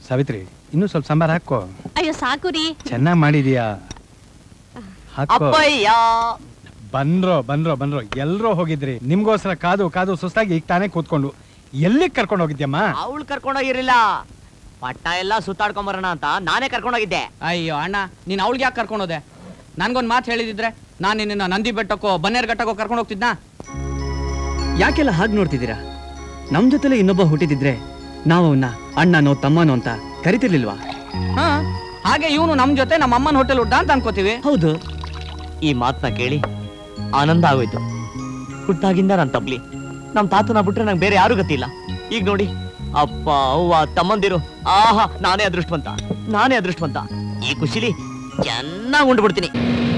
ಸಾವಿತ್ರಿ ಇನ್ನೂ ಸ್ವಲ್ಪ ಸಾಂಬಾರ್ ಹಾಕೋ ಅಯ್ಯೋ ಸಾಕು ರೀ ಚೆನ್ನಾಗ್ ಮಾಡಿದೀಯಾ ಹಾಕೋ ಅಪ್ಪಯ್ಯ ಬಂದ್ರೋ ಬಂದ್ರೋ ಬಂದ್ರೋ ಎಲ್ರೋ ಹೋಗಿದ್ರಿ ನಿಮ್ಗೋಸ್ಕರ ಕಾದು ಕಾದು ಸುಸ್ತಾಗಿ ಈಗ ತಾನೇ ಕೂತ್ಕೊಂಡು ಎಲ್ಲಿಗೆ ಕರ್ಕೊಂಡು ಹೋಗಿದ್ಯಮ್ಮ ಅವಳು ಕರ್ಕೊಂಡೋಗಿರ್ಲಿಲ್ಲ ಪಟ್ಟ ಎಲ್ಲ ಸುತ್ತಾಡ್ಕೊಂಬರೋಣ ಅಂತ ನಾನೇ ಕರ್ಕೊಂಡೋಗಿದ್ದೆ ಅಯ್ಯೋ ಅಣ್ಣ ನೀನ್ ಅವಳಿಗೆ ಯಾಕೆ ಕರ್ಕೊಂಡೋದೆ ನನ್ಗೊಂದ್ ಮಾತು ಹೇಳಿದಿದ್ರೆ ನಾನು ನಿನ್ನ ನಂದಿ ಬೆಟ್ಟಕ್ಕೋ ಬನ್ನೇರ್ ಘಟ್ಟಕ್ಕೋ ಕರ್ಕೊಂಡು ಹೋಗ್ತಿದ್ನಾ ಯಾಕೆಲ್ಲ ಹಾಗೆ ನೋಡ್ತಿದ್ದೀರಾ ನಮ್ ಜೊತೆಲೆ ಇನ್ನೊಬ್ಬ ಹುಟ್ಟಿದಿದ್ರೆ ನಾವು ಅವನ್ನ ಅಣ್ಣನೋ ತಮ್ಮನೋ ಅಂತ ಕರಿತಿರ್ಲಿಲ್ವಾ ಹಾ ಹಾಗೆ ಇವನು ನಮ್ ಜೊತೆ ನಮ್ಮ ಅಮ್ಮನ ಹೋಟೆಲ್ ಉಡ್ಡ ಅಂತ ಅನ್ಕೋತೀವಿ ಹೌದು ಈ ಮಾತನ್ನ ಕೇಳಿ ಆನಂದ ಆಗೋಯ್ತು ಹುಟ್ಟಾಗಿಂದ ನಾನು ತಬ್ಲಿ ನಮ್ ತಾತನ ಬಿಟ್ರೆ ನಂಗೆ ಬೇರೆ ಯಾರು ಗೊತ್ತಿಲ್ಲ ಈಗ ನೋಡಿ ಅಪ್ಪ ಅವ್ವ ತಮ್ಮಂದಿರು ಆಹಾ ನಾನೇ ಅದೃಷ್ಟವಂತ ನಾನೇ ಅದೃಷ್ಟವಂತ ಈ ಖುಷಿಲಿ ಚೆನ್ನಾಗಿ ಉಂಡ್ಬಿಡ್ತೀನಿ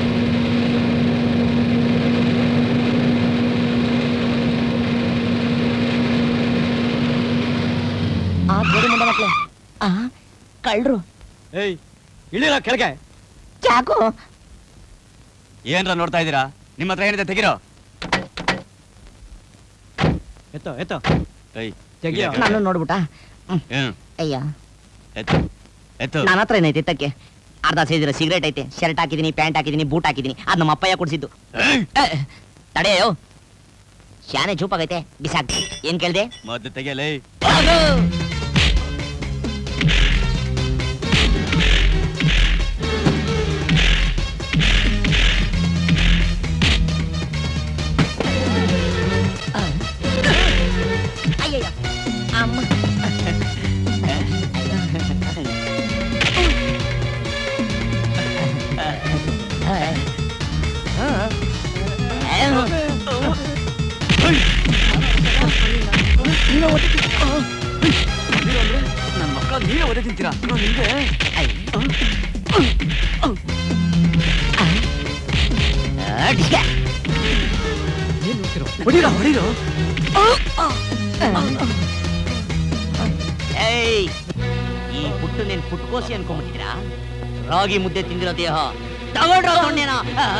ಆ ಗೋಡಿ ಮುಂಡ ಮಕ್ಳೇ ಆ ಕಳ್ರು ಏಯ್ ಇಳಿರ ಕೆಳಗೆ ಚಾಕು ಏನ್ರ ನೋಡ್ತಾ ಇದ್ದೀರಾ ನಿಮ್ಮ ಹತ್ರ ಏನಿದೆ ತೆಗಿರೋ ಎತ್ತೋ ಎತ್ತೋ ಏಯ್ ತೆಗಿಯೋ ನಾನು ನೋಡ್ಬಿಟ್ಟ ಏನು ಅಯ್ಯ ಎತ್ತು ಎತ್ತು ನನ್ನ ಹತ್ರ ಏನೈತೆ ತಕ್ಕೆ ಅರ್ಧ ಸೇದಿರೋ ಸಿಗರೇಟ್ ಐತೆ ಶರ್ಟ್ ಹಾಕಿದೀನಿ ಪ್ಯಾಂಟ್ ಹಾಕಿದೀನಿ ಬೂಟ್ ಹಾಕಿದೀನಿ ಅದ್ ನಮ್ಮ ಅಪ್ಪಯ್ಯ ಕೊಡ್ಸಿದ್ದು ಏಯ್! ತಡೆಯೋ ಶಾನೆ ಚೂಪಾಗೈತೆ ಬಿಸಾಕ್ ಏನ್ ಕೇಳ್ದೆ ಮದ್ದು ತೆಗಿಯಲೇ ಅಯ್ಯಯ್ಯ ಅಮ್ಮ ನನ್ನ ಮಕ್ಕಳ ನೀವೇ ಒದೆ ತಿಂತೀರಾ ನಿಮ್ಗೆ ಹೊಡಿರೋ ಹೊಡಿರೋ ಏಯ್ ಈ ಪುಟ್ಟು ನೀನ್ ಪುಟ್ಕೋಸಿ ಅನ್ಕೊಂಡ್ಬಿಟ್ಟಿದ್ರಾ ರಾಗಿ ಮುದ್ದೆ ತಿಂದಿರೋ ದೇಹ ತಗೊಳ್ರೋ ಸೊನ್ನೆನ.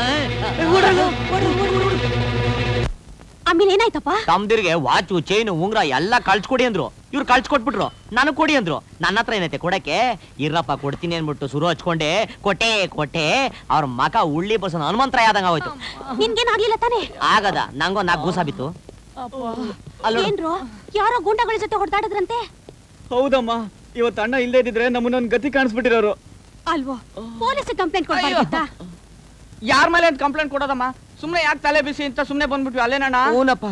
ಆಮೇಲೆ ಏನಾಯ್ತಪ್ಪ ತಮ್ದಿರ್ಗೆ ವಾಚು ಚೈನು ಉಂಗ್ರ ಎಲ್ಲ ಕಳ್ಸ್ಕೊಡಿ ಅಂದ್ರು ಇವ್ರು ಕಳ್ಸ್ಕೊಟ್ಬಿಟ್ರು ನನಗ್ ಕೊಡಿ ಅಂದ್ರು ನನ್ನ ಹತ್ರ ಏನೈತೆ ಕೊಡಕ್ಕೆ ಇರ್ರಪ್ಪ ಕೊಡ್ತೀನಿ ಅನ್ಬಿಟ್ಟು ಶುರು ಹಚ್ಕೊಂಡೆ ಕೊಟ್ಟೆ ಕೊಟ್ಟೆ ಅವ್ರ ಮಕ ಉಳ್ಳಿ ಬಸನ ಹನುಮಂತರ ಆದಂಗ ಆಗೋಯ್ತು ನಿನ್ಗೇನಾಗ್ಲಿಲ್ಲ ತಾನೇ ಆಗದ ನಂಗೋ ನಾಲ್ಕು ಗೂಸ ಬಿತ್ತು ಅಲ್ಲೋಡು. ಏನ್ರು ಯಾರೋ ಗೂಂಡಗಳ ಜೊತೆ ಹೊಡೆದಾಡದ್ರಂತೆ ಹೌದಮ್ಮ ಇವತ್ತು ಅಣ್ಣ ಇಲ್ಲೇ ಇದ್ದಿದ್ರೆ ನಮ್ಮನ್ನ ಗತಿ ಕಾಣಿಸ್ಬಿಟ್ಟಿರೋರು ಅಲ್ವೋ ಪೊಲೀಸ್ ಕಂಪ್ಲೇಂಟ್ ಕೊಡ್ಬಾರ್ದಿತ್ತಾ ಯಾರ ಮೇಲೆ ಅಂತ ಕಂಪ್ಲೇಂಟ್ ಕೊಡೋದಮ್ಮ ಸುಮ್ನೆ ಯಾಕೆ ತಲೆ ಬಿಸಿ ಅಂತ ಸುಮ್ನೆ ಬಂದ್ಬಿಟ್ವಿ ಅಲ್ಲೇನಣ್ಣ ಹೂನಪ್ಪ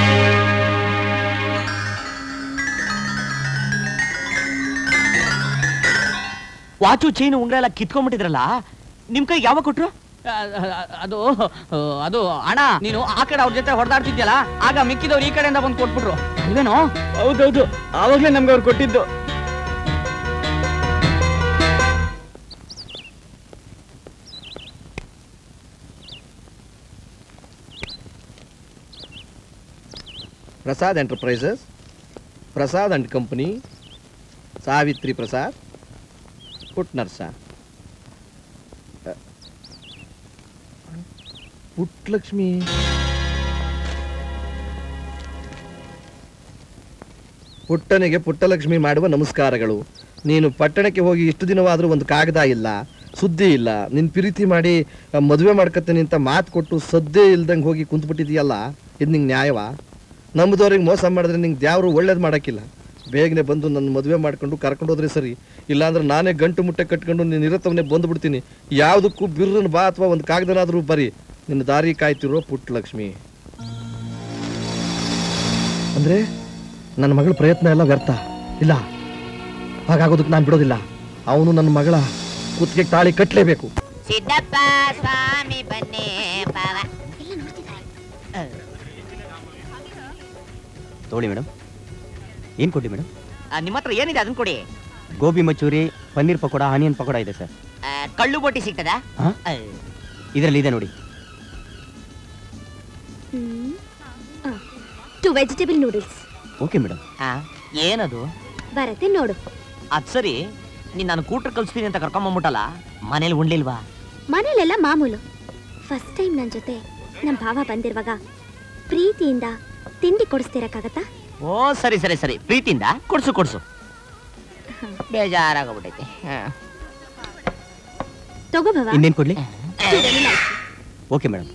ವಾಚು ಚೈನು ಉಂಗ್ರ ಎಲ್ಲ ಕಿತ್ಕೊಂಡ್ಬಿಟ್ಟಿದ್ರಲ್ಲ ನಿಮ್ ಕೈ ಯಾವಾಗ ಕೊಟ್ರು ಅದು ಅದು ಅಣ್ಣ ನೀನು ಆ ಕಡೆ ಅವ್ರ ಜೊತೆ ಹೊಡೆದಾಡ್ತಿದ್ಯಲ್ಲ ಆಗ ಮಿಕ್ಕಿದವ್ರು ಈ ಕಡೆಯಿಂದ ಬಂದು ಕೊಟ್ಬಿಟ್ರು ಅಲ್ವೇನೋ ಹೌದೌದು ಆವಾಗ್ಲೇ ನಮ್ಗೆ ಅವ್ರು ಕೊಟ್ಟಿದ್ದು Prasad enterprises Prasad and company Savitri Prasad ಪುಟ್ ನರ್ಸ ಅ, ಪುಟ್ಲಕ್ಷ್ಮಿ ಪುಟ್ಟನಿಗೆ ಪುಟ್ಟಲಕ್ಷ್ಮಿ ಮಾಡುವ ನಮಸ್ಕಾರಗಳು ನೀನು ಪಟ್ಟಣಕ್ಕೆ ಹೋಗಿ ಇಷ್ಟು ದಿನವಾದರೂ ಒಂದು ಕಾಗದ ಇಲ್ಲ ಸುದ್ದಿ ಇಲ್ಲ ನಿನ್ ಪ್ರೀತಿ ಮಾಡಿ ಅ, ಮದುವೆ ಮಾಡ್ಕತ್ತೀನಿ ಅಂತ ಮಾತು ಕೊಟ್ಟು ಸದ್ದೇ ಇಲ್ದಂಗೆ ಹೋಗಿ ಕುಂತ್ಬಿಟ್ಟಿದೀಯಲ್ಲ ಇದು ನಿಂಗೆ ನ್ಯಾಯವಾ ನಂಬುದವ್ರಿಗೆ ಮೋಸ ಮಾಡಿದ್ರೆ ನಿಂಗೆ ದ್ಯಾವ್ರು ಒಳ್ಳೇದು ಮಾಡೋಕ್ಕಿಲ್ಲ ಬೇಗನೆ ಬಂದು ನನ್ನ ಮದುವೆ ಮಾಡ್ಕೊಂಡು ಕರ್ಕೊಂಡು ಹೋದ್ರೆ ಸರಿ ಇಲ್ಲಾಂದ್ರೆ ನಾನೇ ಗಂಟು ಮುಟ್ಟೆ ಕಟ್ಕೊಂಡು ನೀನು ಇರತ್ತವನ್ನೇ ಬಂದ್ಬಿಡ್ತೀನಿ ಯಾವುದಕ್ಕೂ ಬಿರ್ರನ್ ಬಾ ಅಥವಾ ಒಂದು ಕಾಗದನಾದರೂ ಬರಿ ನಿನ್ನ ದಾರಿ ಕಾಯ್ತಿರೋ ಪುಟ್ಟ ಲಕ್ಷ್ಮಿ ಅಂದ್ರೆ ನನ್ನ ಮಗಳ ಪ್ರಯತ್ನ ಎಲ್ಲ ವ್ಯರ್ಥ ಇಲ್ಲ ಹಾಗಾಗೋದಕ್ಕೆ ನಾನು ಬಿಡೋದಿಲ್ಲ ಅವನು ನನ್ನ ಮಗಳ ಕುತ್ತಿಗೆ ತಾಳಿ ಕಟ್ಟಲೇಬೇಕು ಸಿದ್ದಪ್ಪ ಸ್ವಾಮಿ ಬನ್ನಿ ಬಾವ ತಗೊಳ್ಳಿ ಮೇಡಮ್ ಏನು ಕೊಡಿ ಮೇಡಮ್ ನಿಮ್ಮ ಹತ್ರ ಏನಿದೆ ಅದನ್ನ ಕೊಡಿ ಗೋಬಿ ಮಚೂರಿ ಪನ್ನೀರ್ ಪಕೋಡ ಆನಿಯನ್ ಪಕೋಡ ಇದೆ ಸರ್ ಆ, ಕಳ್ಳು ಬೋಟಿ ಸಿಗ್ತದ ಹಾ? ಇದರಲ್ಲಿ ಇದೆ ನೋಡಿ two vegetable noodles okay madam ಏನದು ಬರತ್ತೆ ನೋಡು ಅದ್ ಸರಿ ನೀನ್ ನಾನು ಕೂಟ್ರ್ ಕಲ್ಸ್ತೀನಿ ಅಂತ ಕರ್ಕೊಂಬಂದ್ಬಿಟ್ಟಲ್ಲ ಮನೇಲಿ ಉಣ್ಲಿಲ್ವಾ ಮನೇಲೆಲ್ಲ ಮಾಮೂಲು ಫಸ್ಟ್ ಟೈಮ್ ನನ್ನ ಜೊತೆ ನಮ್ಮ ಭಾವ ಬಂದಿರುವಾಗ ಪ್ರೀತಿಯಿಂದ ತಿಂಡಿ ಕೊಡಿಸ್ತಿರಕ್ಕಾಗತ್ತಾ ಓ ಸರಿ ಸರಿ ಸರಿ ಪ್ರೀತಿಯಿಂದ ಕೊಡ್ಸು ಕೊಡ್ಸು ಬೇಜಾರಾಗ್ಬಿಟ್ಟೈತೆ ತಗೋ ಭವ ಇನ್ನೇನ್ ಕೊಡ್ಲಿ two vanilla ice. Okay madam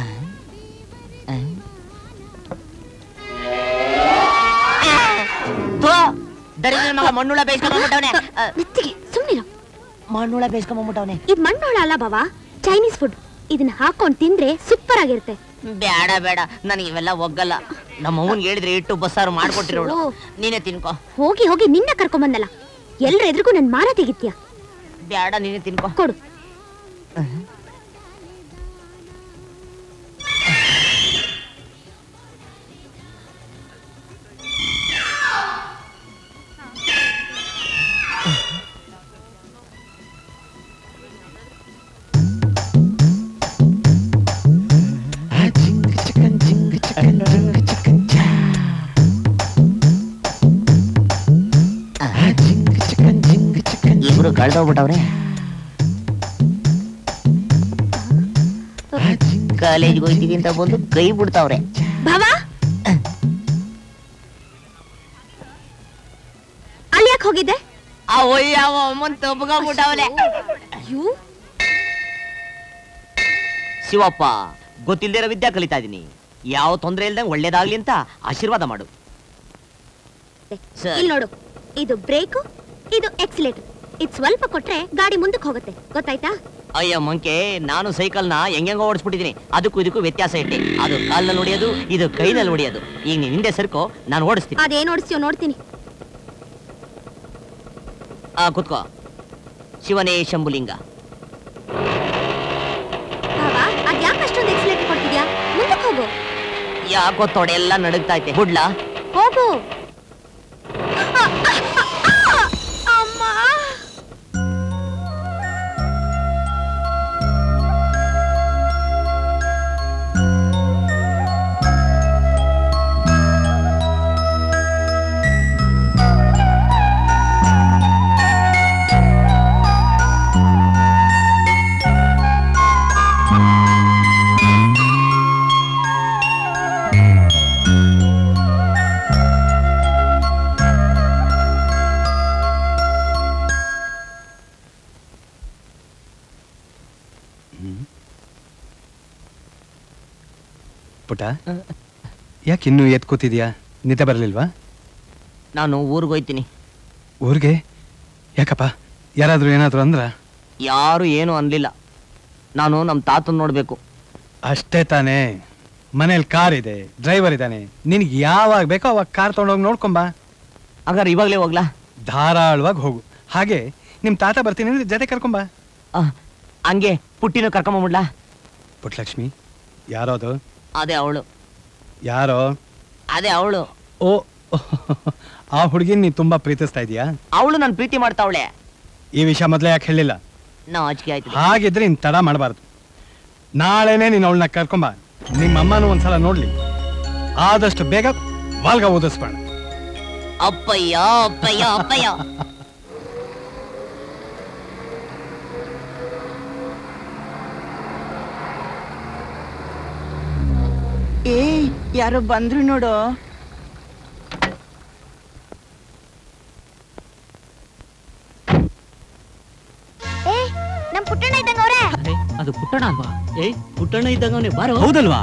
ದರಿದ್ರ ಮಗ ಮಣ್ಣುಳ ಬೇಯಿಸ್ಕೊಂಡ್ಬಿಟ್ಟವನೆ ನೆತ್ತಿಗೆ ಸುಮ್ಮನಿರು ಮಣ್ಣುಳ ಬೇಯಿಸ್ಕೊಂಡ್ಬಿಟ್ಟವನೆ ಇದು ಮಣ್ಣೋಳ ಅಲ್ಲ ಬಾವ ಚೈನೀಸ್ ಫುಡ್ ಇದನ್ನ ಹಾಕೊಂಡ್ ತಿಂದ್ರೆ ಸೂಪರ್ ಆಗಿರುತ್ತೆ ಬೇಡ ಬೇಡ ನನಗೆ ಇವೆಲ್ಲ ಒಗ್ಗಲ್ಲ ನಮ್ಮ ಅವ್ವನ್ಗೆ ಹೇಳಿದ್ರೆ ಇಟ್ಟು ಬಸ್ಸಾರು ಮಾಡ್ಕೊಟ್ಟಿರೋಳು ಓ. ನೀನೇ ತಿನ್ಕೋ ಹೋಗಿ ಹೋಗಿ ನಿನ್ನ ಕರ್ಕೊಂಬಂದಲ್ಲ ಎಲ್ರ ಎದುರಿಗೂ ನನ್ ಮಾರ ತೆಗಿತ್ಯ ಬೇಡ ನೀನೇ ತಿನ್ಕೋ ಕೊಡು ಇಬ್ರು ಕಳ್ದೋಗ್ಬಿಟ್ಟವ್ರೆ ಕಾಲೇಜ್ಗೆ ಹೋಯ್ತೀವಿ ಅಂತ ಬಂದು ಕೈ ಬಿಡ್ತಾವ್ರೆ ಭಾವ ಅಲ್ಲಿ ಯಾಕೆ ಹೋಗಿದ್ದೆ ಅವಯ್ಯವ ಅಮ್ಮನ್ ತಬ್ಕೊಂಡ್ಬಿಟ್ಟವ್ರೆ ಅಯ್ಯೋ ಶಿವಪ್ಪ ಗೊತ್ತಿಲ್ದಿರೋ ವಿದ್ಯಾ ಕಲಿತಾ ಇದೀನಿ ಯಾವ ತೊಂದ್ರೆ ಇಲ್ದಂಗೆ ಒಳ್ಳೇದಾಗ್ಲಿ ಅಂತ ಆಶೀರ್ವಾದ ಮಾಡು ಸರಿ. ಇಲ್ಲಿ ನೋಡು ಇದು ಬ್ರೇಕು ಇದು ಎಕ್ಸಿಲೇಟರ್ ಇದು ಸ್ವಲ್ಪ ಕೊಟ್ರೆ ಗಾಡಿ ಮುಂದಕ್ಕೆ ಹೋಗುತ್ತೆ ಗೊತ್ತಾಯ್ತಾ ಅಯ್ಯ ಮಂಕೆ ನಾನು ಸೈಕಲ್ನ ಹೆಂಗೆಂಗೋ ಓಡಿಸ್ಬಿಟ್ಟಿದೀನಿ ಅದಕ್ಕೂ ಇದಕ್ಕೂ ವ್ಯತ್ಯಾಸ ಇಟ್ಟೆ ಅದು ಕಾಲ್ನಲ್ಲಿ ಹೊಡಿಯೋದು ಇದು ಕೈನಲ್ಲಿ ಹೊಡಿಯೋದು ಈಗ ನೀನ್ ಹಿಂದೆ ಸರ್ಕೋ ನಾನು ಓಡಿಸ್ತೀನಿ ಅದೇನ್ ಓಡಿಸ್ತೀಯೋ ನೋಡ್ತೀನಿ ಆ ಕುತ್ಕೋ ಶಿವನೇ ಶಂಭುಲಿಂಗ ಭಾವ ಅದ್ ಯಾಕೆ ಅಷ್ಟೊಂದು ಎಕ್ಸಿಲೇಟರ್ ಕೊಡ್ತಿದ್ಯಾ ಮುಂದಕ್ಕೆ ಹೋಗು ಯಾಕೋ ತೊಡೆ ಎಲ್ಲ ನಡುಗ್ತಾ ಐತೆ ಬುಡ್ಲಾ ಹೋಗು ಅಮ್ಮ ಪುಟ ಯಾಕೆ ಇನ್ನೂ ಎತ್ ಕೂತಿದ್ಯಾ ನಿದ್ದೆ ಬರಲಿಲ್ವಾ ನಾನು ಊರಿಗೆ ಹೋಯ್ತೀನಿ ಊರಿಗೆ ಯಾಕಪ್ಪ ಯಾರಾದ್ರೂ ಏನಾದ್ರು ಅಂದ್ರ ಯಾರು ಏನು ಅನ್ಲಿಲ್ಲ ನಾನು ನಮ್ಮ ತಾತನ್ ನೋಡ್ಬೇಕು ಅಷ್ಟೇ ತಾನೇ ಮನೇಲಿ ಕಾರ್ ಇದೆ ಡ್ರೈವರ್ ಇದ್ದಾನೆ ನಿನ್ಗೆ ಯಾವಾಗ ಬೇಕೋ ಅವಾಗ ಕಾರ್ ತೊಗೊಂಡೋಗಿ ನೋಡ್ಕೊಂಬಾ ಹಾಗಾದ್ರೆ ಇವಾಗ್ಲೇ ಹೋಗ್ಲಾ ಧಾರಾಳವಾಗಿ ಹೋಗು ಹಾಗೆ ನಿಮ್ ತಾತ ಬರ್ತೀನಿ ಅಂದ್ರೆ ಜೊತೆ ಕರ್ಕೊಂಬಾ ಆ, ಹಂಗೆ ಪುಟ್ಟಿನ ಕರ್ಕೊಂಬಂಬಿಡ್ಲಾ ಪುಟ್ಲಕ್ಷ್ಮಿ ಯಾರೋ ಅದು ಅದೇ ಅವಳು ಯಾರೋ ಅದೇ ಅವಳು ಓ ಆ ಹುಡುಗಿನ ನೀ ತುಂಬಾ ಪ್ರೀತಿಸ್ತಾ ಇದೀಯಾ ಅವಳು ನನ್ನ ಪ್ರೀತಿ ಮಾಡ್ತಾವಳೆ ಈ ವಿಷಯ ಮೊದಲೇ ಯಾಕೆ ಹೇಳಿಲ್ಲ ನಾಚಿಕೆ ಆಯ್ತು ಹಾಗಿದ್ರೆ ಇನ್ ತಡ ಮಾಡಬಾರ್ದು ನಾಳೆನೆ ನೀನು ಅವಳನ್ನ ಕರ್ಕೊಂಬ ನಿಮ್ಮ ಅಮ್ಮನೂ ಒಂದ್ಸಲ ನೋಡ್ಲಿ ಆದಷ್ಟು ಬೇಗ ವಾಲ್ಗ ಓದಿಸ್ಬೇಡ ಅಪ್ಪಯ್ಯ ಅಪ್ಪಯ್ಯ ಅಪ್ಪಯ್ಯ ಏ ಯಾರೋ ಬಂದ್ರು ನೋಡು ಏ ನಮ್ ಪುಟ್ಟಣ್ಣ ಇದ್ದಂಗ ಅವ್ರೆ ಅದು ಪುಟ್ಟಣ ಅಲ್ವಾ ಏಯ್ ಪುಟ್ಟಣ ಇದ್ದಾಗ ಅವನೇ ಬಾರೋ ಹೌದಲ್ವಾ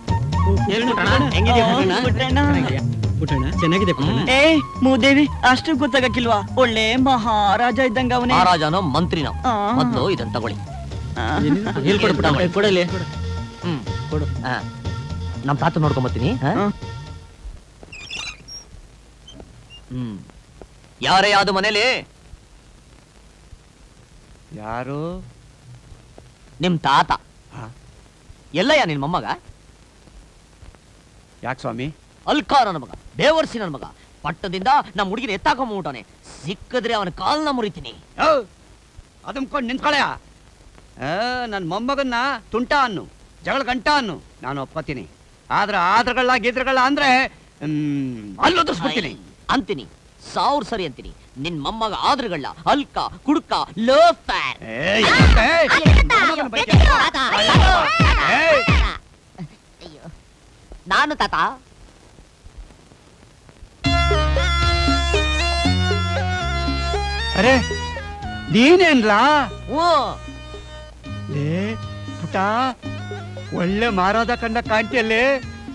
ಪುಟ್ಟಣ ಚೆನ್ನಾಗಿದೆ ಪುಟ್ಟಣ ಏ ಮೂದೇವಿ ಅಷ್ಟು ಗೊತ್ತಾಗಕ್ಕಿಲ್ವಾ ಒಳ್ಳೆ ಮಹಾರಾಜ ಇದ್ದಂಗ ಅವನೇ ಮಹಾರಾಜನೋ ಮಂತ್ರಿನೋ ಆ. ಮೊದ್ಲು ಇದನ್ನ ತಗೊಳ್ಳಿ ಹೇಳ್ಕೊಡು ಪುಟ್ಟಣ ಕೊಡಲಿ ಹ್ಮ್ ಕೊಡು ಹಾ ನಮ್ ತಾತ ನೋಡ್ಕೊಂಬತ್ತೀನಿ ಹಾ? ಹಾ. ಹ್ಮ್ ಯಾರೇ ಯಾವ್ದು ಮನೇಲಿ ಯಾರು ನಿಮ್ ತಾತ ಎಲ್ಲಯ್ಯ ನಿನ್ ಮೊಮ್ಮಗ ಯಾಕೆ ಸ್ವಾಮಿ ಅಲ್ಕಾ ನನ್ನ ಮಗ ಬೇವರ್ಸಿ ನನ್ನ ಮಗ ಪಟ್ಟದಿಂದ ನಮ್ಮ ಹುಡುಗಿನ ಎತ್ತಾಕೊಂಬಿಟ್ಟವನೆ ಸಿಕ್ಕಿದ್ರೆ ಅವನ ಕಾಲ್ನ ಮುರಿತೀನಿ ಅದಂಕೊಂಡು ನಿಂತ್ಕೊಳಯ ನನ್ನ ಮೊಮ್ಮಗನ್ನ ತುಂಟ ಅನ್ನು ಜಗಳ ಗಂಟ ಅನ್ನು ನಾನು ಒಪ್ಪತ್ತೀನಿ ಆದ್ರೆ ಆದ್ರಗಳ ಗೀದ್ರಗಳ ಅಂದ್ರೆ ಅಲ್ಲೊದಿಸ್ಬಿಡ್ತೀನಿ ಅಂತೀನಿ ಸಾವಿರ ಸರಿ ಅಂತೀನಿ ನಿನ್ ಮೊಮ್ಮಗ ಆದ್ರಗಳ ಅಲ್ಕ ಕುಡ್ಕ ಲೋಫರ್ ಏಯ್, ಏಯ್, ಮೊಮ್ಮಗನ್ನ ಬೈತೀಯ? ಏಯ್, ನಾನು ತಾತ ಅರೆ ನೀನೇನ್ಲಾ ಓ ಲೇ ಪುಟ ಒಳ್ಳೆ ಮಾರಾದ ಕಂಡ ಕಾಣ್ತಿಯಲ್ಲೇ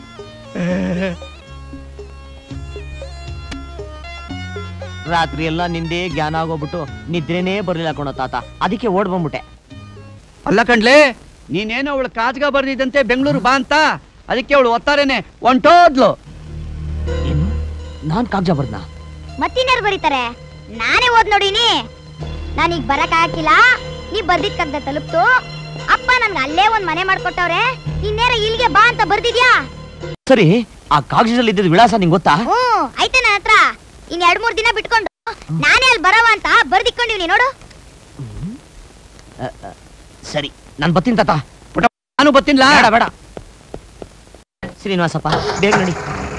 ರಾತ್ರಿ ಎಲ್ಲ ನಿಂದೇ ಜ್ಞಾನ ಆಗೋಗ್ಬಿಟ್ಟು ನಿದ್ರೆನೇ ಬರ್ಲಿಲ್ಲ ಕಣೋ ತಾತ ಅದಕ್ಕೆ ಓಡ್ ಬಂದ್ಬಿಟ್ಟೆ ಅಲ್ಲ ಕಣ್ಲೆ ನೀನೇನೋ ಅವಳು ಕಾಜ್ಗ ಬರ್ದಿದ್ದಂತೆ ಬೆಂಗಳೂರು ಬಾ ಅಂತ ಅದಕ್ಕೆ ಅವಳು ಒತ್ತಾರೇನೆ ಹೊಂಟೋದ್ಲು ಏನು ನಾನ್ ಕಾಗ್ಜ ಬರ್ದ್ನಾ ಮತ್ತಿನ್ಯಾರು ಬರೀತಾರೆ ನಾನೇ ಓದ್ ನೋಡಿನಿ ನಾನೀಗ ಬರಕ್ ಹಾಕಿಲ್ಲ ನೀ ಬರ್ದಿದ್ ಕಗ್ದ ತಲುಪ್ತು ಅಪ್ಪ ನನ್ಗೆ ಅಲ್ಲೇ ಒಂದ್ ಮನೆ ಮಾಡ್ಕೊಟ್ಟವ್ರೆ ಇನ್ನೇರ ಇಲ್ಲಿಗೆ ಬಾ ಅಂತ ಬರ್ದಿದ್ಯಾ ಸರಿ ಆ ಕಾಗಜದಲ್ಲಿ ಇದ್ದಿದ್ ವಿಳಾಸ ನಿಂಗೆ ಗೊತ್ತಾ ಹ್ಮ್ ಐತೆ ನನ್ನ ಹತ್ರ ಇನ್ ಎರಡ್ ಮೂರ್ ದಿನ ಬಿಟ್ಕೊಂಡು ನಾನೇ ಅಲ್ಲಿ ಬರವ ಅಂತ ಬರ್ದಿಕ್ಕೊಂಡಿವ್ನಿ ನೋಡು ಸರಿ ನಾನ್ ಬರ್ತೀನಿ ತಾತ ನಾನು ಬತ್ತಿನ್ಲಾ ಬೇಡ ಬೇಡ ಶ್ರೀನಿವಾಸಪ್ಪ ಬೇಗ ನಡಿ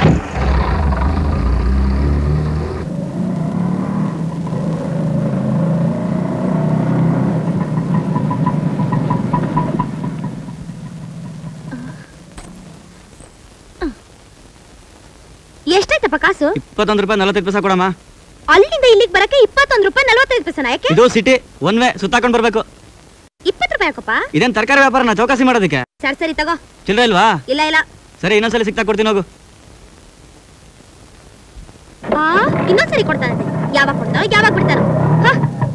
ಎಷ್ಟಾಯ್ತಪ್ಪ ಕಾಸು ಇಪ್ಪತ್ತೊಂದು ರೂಪಾಯಿ ನಲವತ್ತೈದು ಪೈಸೆ ಕೊಡಮ್ಮ ಅಲ್ಲಿಂದ ಇಲ್ಲಿಗೆ ಬರಕ್ಕೆ ಇಪ್ಪತ್ತೊಂದು ರೂಪಾಯಿ ನಲ್ವತ್ತೈದು ಪೈಸನ ಯಾಕೆ ಇದು ಸಿಟಿ ಒನ್ ವೇ ಸುತ್ತಾಕೊಂಡ್ ಬರ್ಬೇಕು ಇಪ್ಪತ್ತು ರೂಪಾಯಿ ಯಾಕಪ್ಪ ಇದೇನ್ ತರಕಾರಿ ವ್ಯಾಪಾರನ ಚೌಕಾಸಿ ಮಾಡೋದಕ್ಕೆ ಸರಿ ಸರಿ ತಗೋ ಚಿಲ್ಲರೆ ಇಲ್ವಾ ಇಲ್ಲ ಇಲ್ಲ ಸರಿ ಇನ್ನೊಂದ್ಸಲ ಸಿಕ್ತಾ ಕೊಡ್ತೀನಿ ಹೋಗು ಆ ಇನ್ನೊಂದ್ಸರಿ ಕೊಡ್ತಾನಂತೆ ಯಾವಾಗ ಕೊಡ್ತಾರೋ ಯಾವಾಗ ಬಿಡ್ತಾರೋ ಹ?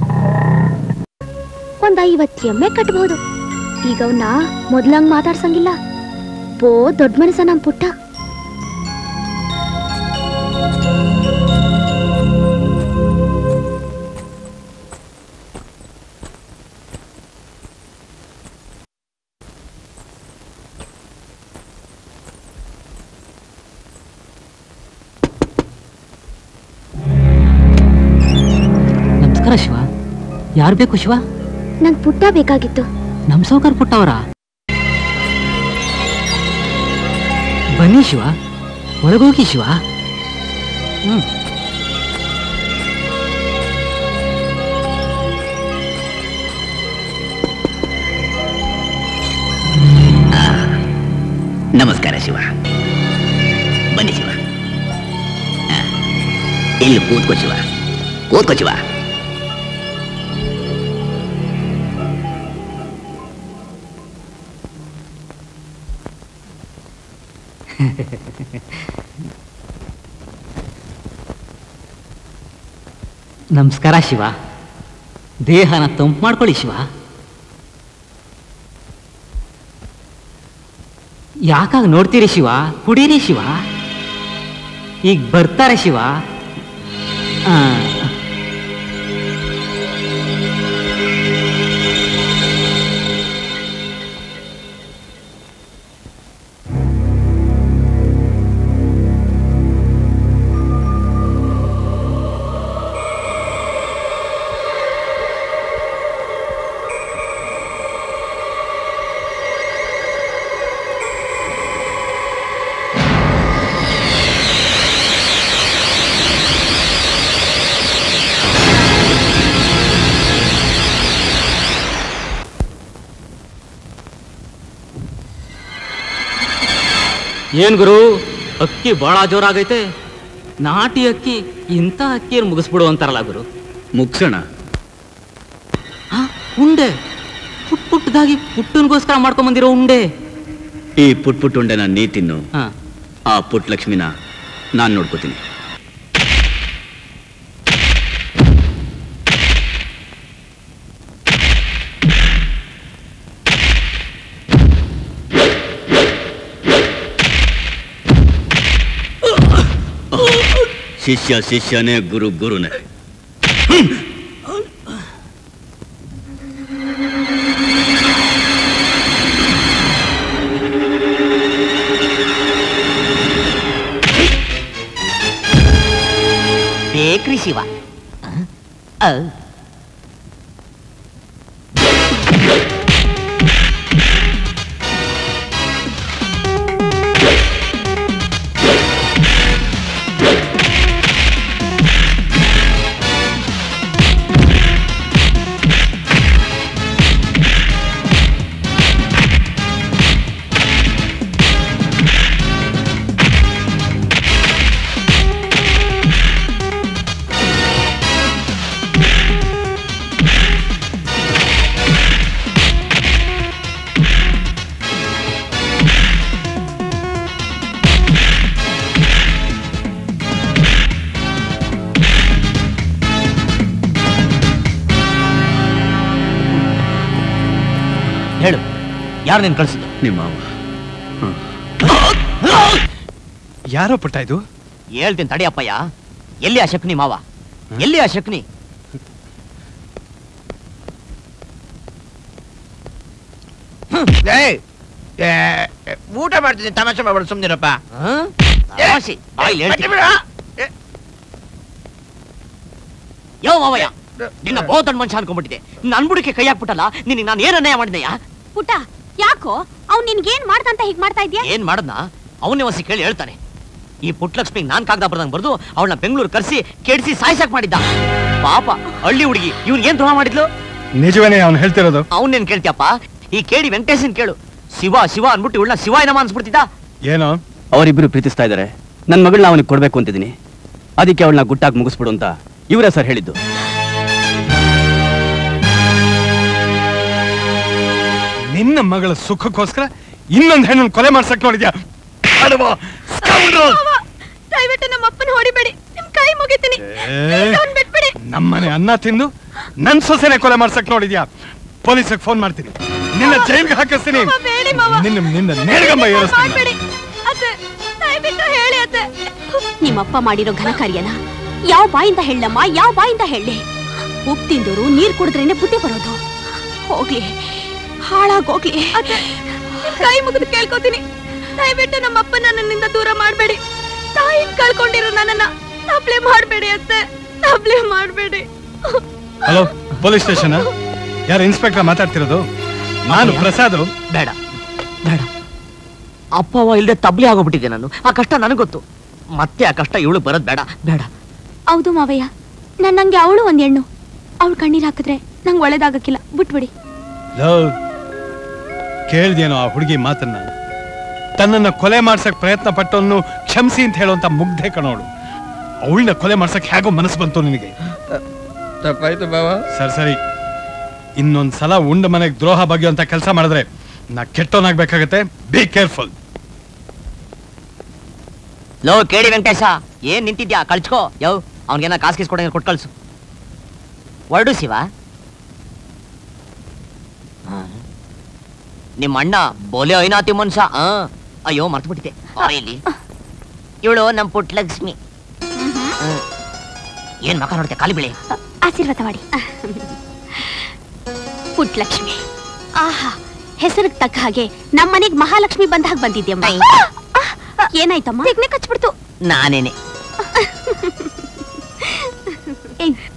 ಒಂದ್ ಐವತ್ತು ಎಮ್ಮೆ ಕಟ್ಬಹುದು ಈಗ ಅವನ್ನ ಮೊದ್ಲಂಗ್ ಮಾತಾಡ್ಸಂಗಿಲ್ಲ ಪೋ ದೊಡ್ಡ ಮನಸ್ಸ ನಮ್ ಪುಟ್ಟ ನಮಸ್ಕಾರ ಶಿವ ಯಾರು ಬೇಕು ಶಿವ ನಂಗ್ ಪುಟ್ಟ ಬೇಕಾಗಿತ್ತು ನಮ್ ಸೌಕರ್ ಪುಟ್ಟವರ ಬನ್ನಿ ಶಿವ ಒಳಗೋಗಿ ಶಿವ ಹ್ಮ್ ನಮಸ್ಕಾರ ಶಿವ ಬನ್ನಿ ಶಿವ ಆ, ಇಲ್ಲಿ ಕೂತ್ಕೋ ಶಿವ ಕೂತ್ಕೋ ಶಿವ ನಮಸ್ಕಾರ ಶಿವ ದೇಹನ ತಂಪು ಮಾಡ್ಕೊಳ್ಳಿ ಶಿವ ಯಾಕಾಗ ನೋಡ್ತೀರಿ ಶಿವ ಕುಡೀರಿ ಶಿವ ಈಗ ಬರ್ತಾರೆ ಶಿವ ಆ, ಏನ್ ಗುರು ಅಕ್ಕಿ ಬಹಳ ಜೋರಾಗೈತೆ ನಾಟಿ ಅಕ್ಕಿ ಇಂಥ ಅಕ್ಕಿಯನ್ನು ಮುಗಿಸ್ಬಿಡು ಅಂತಾರಲ್ಲ ಗುರು ಮುಗ್ಸೋಣ ಆ, ಉಂಡೆ ಪುಟ್ ಪುಟ್ಟದಾಗಿ ಪುಟ್ಟನ್ಗೋಸ್ಕರ ಮಾಡ್ಕೊಂಡ್ ಉಂಡೆ ಈ ಪುಟ್ ಪುಟ್ ಉಂಡೆನ ನೀ ತಿನ್ನು ಹಾ ಆ ಪುಟ್ ಲಕ್ಷ್ಮಿನ ನಾನು ನೋಡ್ಕೋತೀನಿ ಶಿಷ್ಯ ಶಿಷ್ಯನೇ ಗುರು ಗುರುನೇ ಬೇಕ್ರಿ ಶಿವ ಆ? ಆ. ಯಾರು ನೀನ್ ಕಳ್ಸಿದ್ದು ನಿಮ್ಮ ಮಾವ ಯಾರೋ ಪುಟ್ಟ ಇದು ಹೇಳ್ತೀನಿ ತಡಿಯಪ್ಪಯ್ಯ ಎಲ್ಲಿ ಆ ಶಕ್ನಿ ಮಾವ ಎಲ್ಲಿ ಆ ಶಕ್ನಿ ಏಯ್, ಏ, ಏ, ಊಟ ಮಾಡ್ತಿದ್ದೀನಿ ತಮಾಷೆ ಮಾಡ್ಬೇಡ ಸುಮ್ನಿರಪ್ಪ ಹ? ತಮಾಷೆ. ಬಾಯ್ಲ್ ಹೇಳ್ತೀನಿ. ಬಿಡ ಯೋ ಮಾವಯ್ಯ ನಿನ್ನ ಬಹುದೊಡ್ಡ ಮನುಷ್ಯ ಅನ್ಕೊಂಡ್ಬಿಟ್ಟಿದೆ ನನ್ ಬುಡಕ್ಕೆ ಕೈ ಹಾಕ್ಬಿಟ್ಟಲ್ಲ ನಿನಗೆ ನಾನು ಏನ್ ಅನ್ಯಾಯ ಮಾಡಿದ್ನಯ್ಯ ಪುಟ್ಟ ಯಾಕೋ ಅವ್ನ್ ನಿನ್ಗೇನ್ ಮಾಡ್ದಂತ ಹೀಗ್ ಮಾಡ್ತಾ ಇದ್ಯಾ ಏನ್ ಮಾಡದ್ನ ಅವನೇ ಒಂದ್ಸಿ ಕೇಳಿ ಹೇಳ್ತಾನೆ ಈ ಪುಟ್ಲಕ್ಷ್ಮಿಗೆ ನಾನ್ ಕಾಗದ ಬರ್ದಂಗ್ ಬರ್ದು ಅವಳನ್ನ ಬೆಂಗಳೂರು ಕರ್ಸಿ ಕೆಡಿಸಿ ಸಾಯ್ಸಕ್ ಮಾಡಿದ್ದ ಪಾಪ ಹಳ್ಳಿ ಹುಡುಗಿ ಇವ್ನ್ ಏನ್ ದ್ರೋಹ ಮಾಡಿದ್ಲು ನಿಜವೇನೆ ಅವ್ನು ಹೇಳ್ತಿರೋದು ಅವನೇನ್ ಕೇಳ್ತಿಯಪ್ಪ ಈ ಕೇಳಿ ವೆಂಕಟೇಶನ್ ಕೇಳು ಶಿವ ಶಿವ ಅನ್ಬಿಟ್ಟು ಇವಳನ್ನ ಶಿವ ಏನಮ್ಮ ಅನ್ಸ್ಬಿಡ್ತಿದ್ದ ಏನೋ ಅವರಿಬ್ರು ಪ್ರೀತಿಸ್ತಾ ಇದ್ದಾರೆ ನನ್ನ ಮಗಳನ್ನ ಅವನಿಗೆ ಕೊಡ್ಬೇಕು ಅಂತಿದ್ದೀನಿ ಅದಕ್ಕೆ ಅವಳನ್ನ ಗುಟ್ಟಾಗಿ ಮುಗಿಸ್ಬಿಡು ಅಂತ ಇವರೇ ಸರ್ ಹೇಳಿದ್ದು ನಿನ್ನ ಮಗಳ ಸುಖಕ್ಕೋಸ್ಕರ ಇನ್ನೊಂದು ಹೆಣ್ಣನ್ನು ಕೊಲೆ ಮಾಡ್ಸಕ್ ನೋಡಿದ್ಯಾ ಅಡವಾ, scoundrel! ದಯವಿಟ್ಟು ನಮ್ಮ ಅಪ್ಪನ ಹೊಡಿಬೇಡಿ ನಿಮ್ ಕೈ ಮುಗಿತೀನಿ ಏ, ನಮ್ಮನೆ ಅನ್ನ ತಿಂದು ನನ್ ಸೊಸೆನೆ ಕೊಲೆ ಮಾಡ್ಸಕ್ ನೋಡಿದ್ಯಾ ಪೊಲೀಸಿಗೆ ಫೋನ್ ಮಾಡ್ತೀನಿ ನಿನ್ನ ಜೈಲ್ಗೆ ಹಾಕಿಸ್ತೀನಿ ನಿನ್ನ ನಿನ್ನ ನೇರ್ಗಂಬ ಏರಿಸ್ತೀನಿ ನಿಮ್ಮಪ್ಪ ಮಾಡಿರೋ ಘನ ಕಾರ್ಯನ ಯಾವ ಬಾಯಿಂದ ಹೇಳಮ್ಮ ಯಾವ ಬಾಯಿಂದ ಹೇಳಿ ಉಪ್ಪು ತಿಂದೋರು ನೀರ್ ಕುಡಿದ್ರೇನೆ ಬುದ್ಧಿ ಬರೋದು ಹೋಗ್ಲಿ ಹಾಳಾಗೋಗ್ಲಿ ಕೈ ಮುಗಿದು ಕೇಳ್ಕೊತೀನಿ ದಯವಿಟ್ಟು ನಮ್ಮಪ್ಪ ನನ್ನಿಂದ ದೂರ ಮಾಡಬೇಡಿ ತಾಯಿನ ಕಳ್ಕೊಂಡಿರೋ ನನ್ನನ್ನ ತಪ್ಲೆ ಮಾಡಬೇಡಿ ಅತ್ತೆ ತಪ್ಲೆ ಮಾಡಬೇಡಿ ಹಲೋ ಪೊಲೀಸ್ ಸ್ಟೇಷನ್ ಯಾರು ಇನ್ಸ್ಪೆಕ್ಟರ್ ಮಾತಾಡ್ತಿರೋದು ನಾನು ಪ್ರಸಾದ್ ಬೇಡ ಬೇಡ ಅಪ್ಪ ಅವ್ವ ಇಲ್ದೆ ತಬ್ಲಿ ಆಗೋಗ್ಬಿಟ್ಟಿದೆ ನಾನು ಆ ಕಷ್ಟ ನನಗ್ ಗೊತ್ತು ಮತ್ತೆ ಆ ಕಷ್ಟ ಇವಳು ಬರೋದ್ ಬೇಡ ಬೇಡ ಹೌದು ಮಾವಯ್ಯ ನನ್ನಂಗೆ ಅವಳು ಒಂದ್ ಹೆಣ್ಣು ಅವಳು ಕಣ್ಣೀರ್ ಹಾಕಿದ್ರೆ ನಂಗೆ ಒಳ್ಳೇದಾಗಕ್ಕಿಲ್ಲ ಬಿಟ್ಬಿಡಿ ಲವ್ ಕೇಳ್ದೇನೋ ಆ ಹುಡುಗಿ ಮಾತನ್ನ ತನ್ನನ್ನ ಕೊಲೆ ಮಾಡ್ಸಕ್ ಪ್ರಯತ್ನ ಪಟ್ಟವನು ಕ್ಷಮಿಸಿ ಅಂತ ಹೇಳುವಂತ ಮುಗ್ಧೆ ಕಣೋಳು ಅವಳನ್ನ ಕೊಲೆ ಮಾಡ್ಸಕ್ ಹೇಗೋ ಮನಸ್ಸು ಬಂತು ನಿನಗೆ ತಪ್ಪಾಯ್ತು ಬಾವ ಸರಿ ಸರಿ ಇನ್ನೊಂದ್ ಸಲ ಉಂಡ ಮನೆಗೆ ದ್ರೋಹ ಬಗೆಯುವಂತ ಕೆಲಸ ಮಾಡಿದ್ರೆ ನಾ ಕೆಟ್ಟವನಾಗ್ಬೇಕಾಗತ್ತೆ ಬಿ ಕೇರ್ಫುಲ್ ಲೋ ಕೇಳಿ ವೆಂಕಟೇಶ ಏನ್ ನಿಂತಿದ್ಯಾ ಕಳ್ಸ್ಕೋ ಯವ್ ಅವ್ನಿಗೇನ ಕಾಸು ಕೀಸ್ ಕೊಡ ಕೊಟ್ಟು ಕಳ್ಸು ಹೊರಡು ಶಿವ ಹಾ. ನಿಮ್ಮ ಅಣ್ಣ ಬೋಲೆ ಐನಾತಿ ಮನ್ಸ ಆ ಅಯ್ಯೋ ಮರ್ತು ಬಿಟ್ಟಿದೆ ಇಲ್ಲಿ ಇವಳು ನಮ್ ಪುಟ್ಲಕ್ಷ್ಮಿ ಹ್ಮ್. ಏನ್ ಮಕ ನೋಡ್ತೆ ಕಾಲಿ ಬಿಳಿ ಆಶೀರ್ವಾದ ಮಾಡಿ ಪುಟ್ಲಕ್ಷ್ಮಿ ಆಹಾ ಹೆಸರಿಗೆ ತಕ್ಕ ಹಾಗೆ ನಮ್ಮನೆಗ್ ಮಹಾಲಕ್ಷ್ಮಿ ಬಂದ ಹಾಗೆ ಬಂದಿದ್ಯಮ್ಮ ಏನಾಯ್ತಮ್ಮ ತೆಗ್ನೆ ಕಚ್ಬಿಡ್ತು ನಾನೇನೆ ಏಯ್